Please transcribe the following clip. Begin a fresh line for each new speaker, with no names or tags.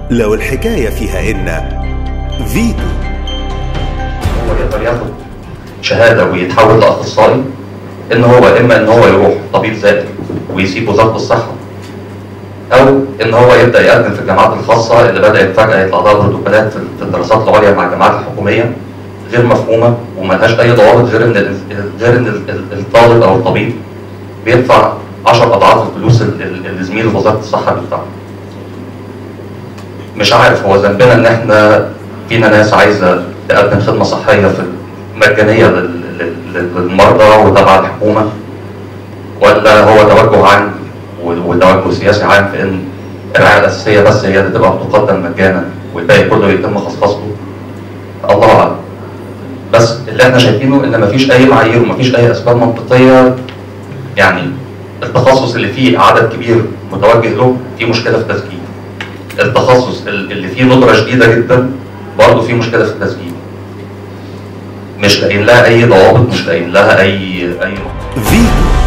لو الحكاية فيها إن فيتو
هو يقدر ياخد شهاده ويتحول لاخصائي ان هو اما ان هو يروح طبيب ذاتي ويسيب وزاره الصحه او ان هو يبدا يقدم في الجامعات الخاصه اللي بدات فجاه يطلع لها بروتوكولات في في الدراسات العليا مع الجامعات الحكوميه غير مفهومه وملهاش اي ضوابط غير ان ال- غير ان ال- ال- الطالب او الطبيب بيدفع 10 اضعاف الفلوس ال- ال- اللي زميل وزاره الصحه بيدفعها. مش عارف هو ذنبنا ان احنا فينا ناس عايزه تقدم خدمه صحيه في مجانيه لل- لل- للمرضى وتبع الحكومه ولا هو توجه عام و- وتوجه سياسي عام في ان الرعايه الاساسيه بس هي اللي تبقى بتقدم مجانا والباقي كله يتم خصخصته الله اعلم بس اللي احنا شايفينه ان مفيش اي معايير ومفيش اي اسباب منطقيه يعني التخصص اللي فيه عدد كبير متوجه له في مشكله في التسجيل التخصص ال- اللي فيه ندره شديده جدا برضه فيه مشكله في التسجيل مش لاقيين لها اي ضوابط مش لاقيين لها اي اي
فيتو